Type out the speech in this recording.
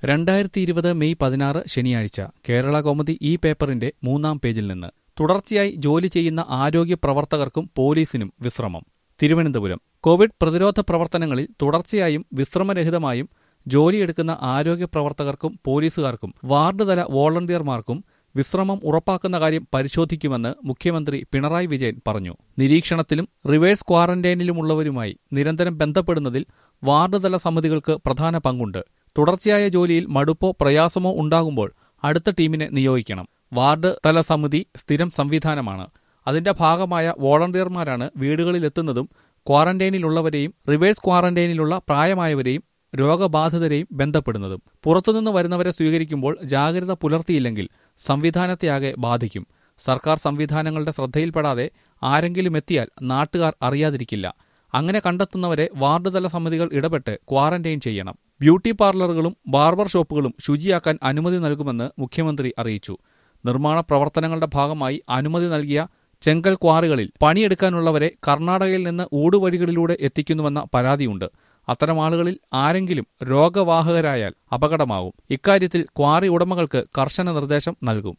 രണ്ടായിരത്തി ഇരുപത് മെയ് പതിനാറ് ശനിയാഴ്ച കേരള കൗമുദി ഈ പേപ്പറിന്റെ മൂന്നാം പേജിൽ നിന്ന് തുടർച്ചയായി ജോലി ചെയ്യുന്ന ആരോഗ്യ പ്രവർത്തകർക്കും പോലീസിനും വിശ്രമം തിരുവനന്തപുരം കോവിഡ് പ്രതിരോധ പ്രവർത്തനങ്ങളിൽ തുടർച്ചയായും വിശ്രമരഹിതമായും ജോലിയെടുക്കുന്ന ആരോഗ്യ പ്രവർത്തകർക്കും പോലീസുകാർക്കും വാർഡ് തല വോളണ്ടിയർമാർക്കും വിശ്രമം ഉറപ്പാക്കുന്ന കാര്യം പരിശോധിക്കുമെന്ന് മുഖ്യമന്ത്രി പിണറായി വിജയൻ പറഞ്ഞു നിരീക്ഷണത്തിലും റിവേഴ്സ് ക്വാറന്റൈനിലുമുള്ളവരുമായി നിരന്തരം ബന്ധപ്പെടുന്നതിൽ വാർഡ് തല സമിതികൾക്ക് പ്രധാന പങ്കുണ്ട് തുടർച്ചയായ ജോലിയിൽ മടുപ്പോ പ്രയാസമോ ഉണ്ടാകുമ്പോൾ അടുത്ത ടീമിനെ നിയോഗിക്കണം വാർഡ് തല സമിതി സ്ഥിരം സംവിധാനമാണ് അതിന്റെ ഭാഗമായ വോളണ്ടിയർമാരാണ് വീടുകളിലെത്തുന്നതും ക്വാറന്റൈനിലുള്ളവരെയും റിവേഴ്സ് ക്വാറന്റൈനിലുള്ള പ്രായമായവരെയും രോഗബാധിതരെയും ബന്ധപ്പെടുന്നതും പുറത്തുനിന്ന് വരുന്നവരെ സ്വീകരിക്കുമ്പോൾ ജാഗ്രത പുലർത്തിയില്ലെങ്കിൽ സംവിധാനത്തെയാകെ ബാധിക്കും സർക്കാർ സംവിധാനങ്ങളുടെ ശ്രദ്ധയിൽപ്പെടാതെ ആരെങ്കിലും എത്തിയാൽ നാട്ടുകാർ അറിയാതിരിക്കില്ല അങ്ങനെ കണ്ടെത്തുന്നവരെ വാർഡ് തല സമിതികൾ ഇടപെട്ട് ക്വാറന്റൈൻ ചെയ്യണം ബ്യൂട്ടി പാർലറുകളും ബാർബർ ഷോപ്പുകളും ശുചിയാക്കാൻ അനുമതി നൽകുമെന്ന് മുഖ്യമന്ത്രി അറിയിച്ചു നിർമ്മാണ പ്രവർത്തനങ്ങളുടെ ഭാഗമായി അനുമതി നൽകിയ ചെങ്കൽ ക്വാറികളിൽ പണിയെടുക്കാനുള്ളവരെ കർണാടകയിൽ നിന്ന് ഊടുവഴികളിലൂടെ എത്തിക്കുന്നുവെന്ന പരാതിയുണ്ട് അത്തരം ആളുകളിൽ ആരെങ്കിലും രോഗവാഹകരായാൽ അപകടമാവും ഇക്കാര്യത്തിൽ ക്വാറി ഉടമകൾക്ക് കർശന നിർദ്ദേശം നൽകും